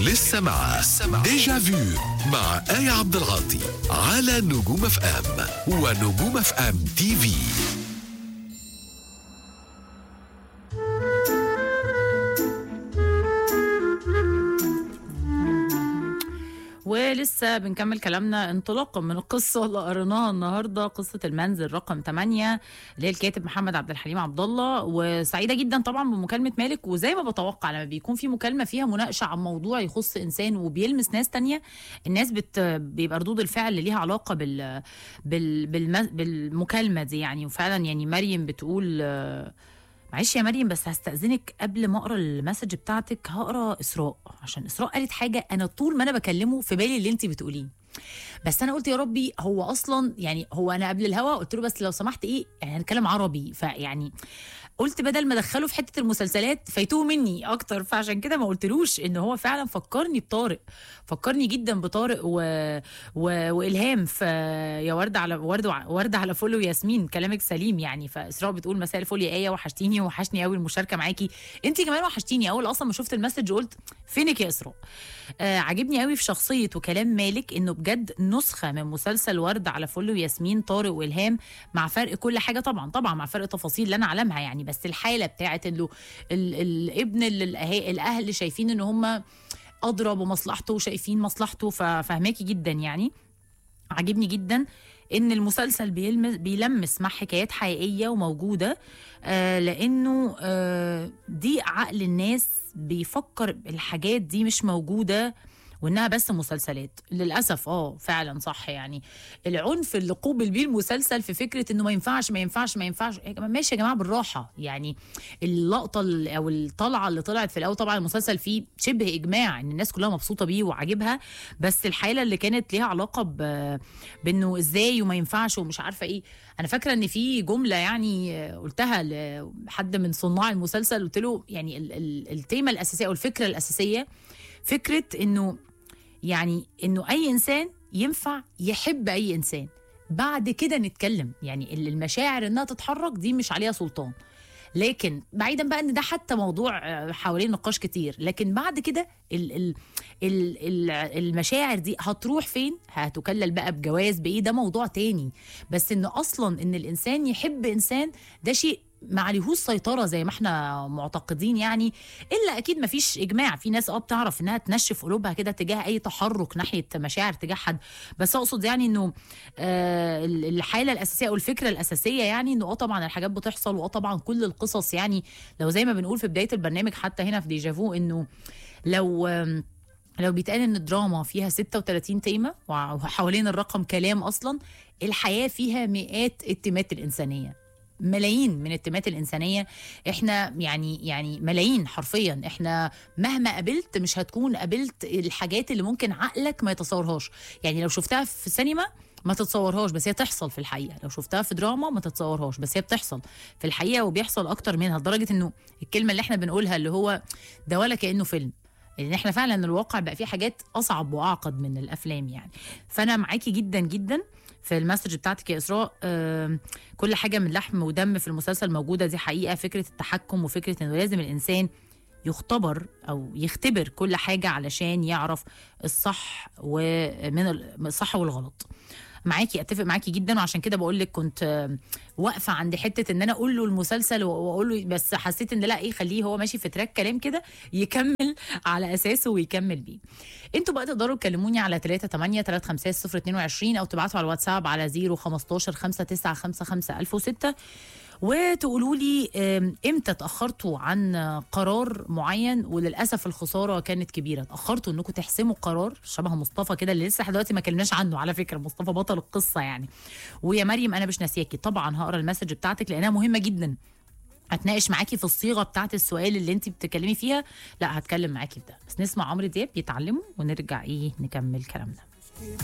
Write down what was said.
لسه مع ديجا فيو مع آية عبد العاطي على نجوم اف ام ونجوم اف ام تي في ولسه بنكمل كلامنا انطلاقا من القصه اللي قريناها النهارده قصه المنزل رقم 8 اللي هي الكاتب محمد عبد الحليم عبد الله وسعيده جدا طبعا بمكالمه مالك وزي ما بتوقع لما بيكون في مكالمه فيها مناقشه عن موضوع يخص انسان وبيلمس ناس تانية الناس بت بيبقى ردود الفعل اللي ليها علاقه بال, بال... بالم... بالمكالمه دي يعني وفعلا يعني مريم بتقول آه، معلش يا مريم بس هستأذنك قبل ما اقرا المسج بتاعتك هقرا اسراء عشان اسراء قالت حاجه انا طول ما انا بكلمه في بالي اللي انت بتقوليه بس انا قلت يا ربي هو اصلا يعني هو انا قبل الهوا قلت له بس لو سمحت ايه يعني هنتكلم عربي فيعني قلت بدل ما ادخله في حته المسلسلات فيتوه مني اكتر فعشان كده ما قلتلوش ان هو فعلا فكرني بطارق فكرني جدا بطارق و... و... والهام ف يا ورده على ورده ورده على فل وياسمين كلامك سليم يعني فاسراء بتقول مساء الفل يا ايه وحشتيني وحشني قوي المشاركه معاكي انت كمان وحشتيني اول اصلا ما شفت المسج قلت فينك يا اسراء آه عجبني قوي في شخصيه وكلام مالك انه بجد نسخه من مسلسل ورد على فل وياسمين طارق والهام مع فرق كل حاجه طبعا طبعا مع فرق تفاصيل لا نعلمها يعني بس الحاله بتاعت انه ال- الابن اللي الأه- الاهل شايفين ان هم اضرب بمصلحته وشايفين مصلحته ففهماكي جدا يعني عجبني جدا ان المسلسل بيلمس بيلمس مع حكايات حقيقيه وموجوده آه لانه آه دي عقل الناس بيفكر الحاجات دي مش موجوده وانها بس مسلسلات للاسف اه فعلا صح يعني العنف اللي قوبل بيه المسلسل في فكره انه ما ينفعش ما ينفعش ما ينفعش يا جماعة ماشي يا جماعه بالراحه يعني اللقطه ال- او الطلعه اللي طلعت في الاول طبعا المسلسل فيه شبه اجماع ان الناس كلها مبسوطه بيه وعاجبها بس الحاله اللي كانت ليها علاقه ب... بانه ازاي وما ينفعش ومش عارفه ايه انا فاكره ان في جمله يعني قلتها لحد من صناع المسلسل قلت له يعني ال- ال- التيمه الاساسيه او الفكره الاساسيه فكره انه يعني انه اي انسان ينفع يحب اي انسان بعد كده نتكلم يعني ال- المشاعر انها تتحرك دي مش عليها سلطان لكن بعيدا بقى ان ده حتى موضوع آه، حوالين نقاش كتير لكن بعد كده ال ال ال ال المشاعر دي هتروح فين هتكلل بقى بجواز بايه ده موضوع تاني بس ان اصلا ان الانسان يحب انسان ده شيء ما عليهوش سيطره زي ما احنا معتقدين يعني الا اكيد ما فيش اجماع في ناس اه بتعرف انها تنشف قلوبها كده تجاه اي تحرك ناحيه مشاعر تجاه حد بس اقصد يعني انه آه الحاله الاساسيه او الفكره الاساسيه يعني انه اه طبعا الحاجات بتحصل واه طبعا كل القصص يعني لو زي ما بنقول في بدايه البرنامج حتى هنا في ديجافو انه لو آم، لو بيتقال ان الدراما فيها 36 تيمه وحوالين الرقم كلام اصلا الحياه فيها مئات التيمات الانسانيه ملايين من التيمات الانسانيه احنا يعني يعني ملايين حرفيا احنا مهما قابلت مش هتكون قابلت الحاجات اللي ممكن عقلك ما يتصورهاش يعني لو شفتها في السينما ما تتصورهاش بس هي تحصل في الحقيقه لو شفتها في دراما ما تتصورهاش بس هي بتحصل في الحقيقه وبيحصل اكتر منها لدرجه انه الكلمه اللي احنا بنقولها اللي هو ده ولا كانه فيلم لان احنا فعلا الواقع بقى فيه حاجات اصعب واعقد من الافلام يعني فانا معاكي جدا جدا في المسج بتاعتك يا اسراء آم، كل حاجه من لحم ودم في المسلسل موجوده دي حقيقه فكره التحكم وفكره انه لازم الانسان يختبر او يختبر كل حاجه علشان يعرف الصح ومن ال- الصح والغلط معاكي اتفق معاكي جدا وعشان كده بقول لك كنت آم، واقفه عند حته ان انا اقول له المسلسل واقول له بس حسيت ان لا ايه خليه هو ماشي في تراك كلام كده يكمل على اساسه ويكمل بيه انتوا بقى تقدروا تكلموني على 38 350 022 او تبعتوا على الواتساب على 015 5955 1006 وتقولوا لي آم، امتى اتاخرتوا عن قرار معين وللاسف الخساره كانت كبيره اتاخرتوا انكم تحسموا قرار شبه مصطفى كده اللي لسه لحد دلوقتي ما كلمناش عنه على فكره مصطفى بطل القصه يعني ويا مريم انا مش ناسياكي طبعا هقرا المسج بتاعتك لانها مهمه جدا هتناقش معاكي في الصيغه بتاعت السؤال اللي انت بتتكلمي فيها لا هتكلم معاكي في ده بس نسمع عمرو دياب يتعلموا ونرجع ايه نكمل كلامنا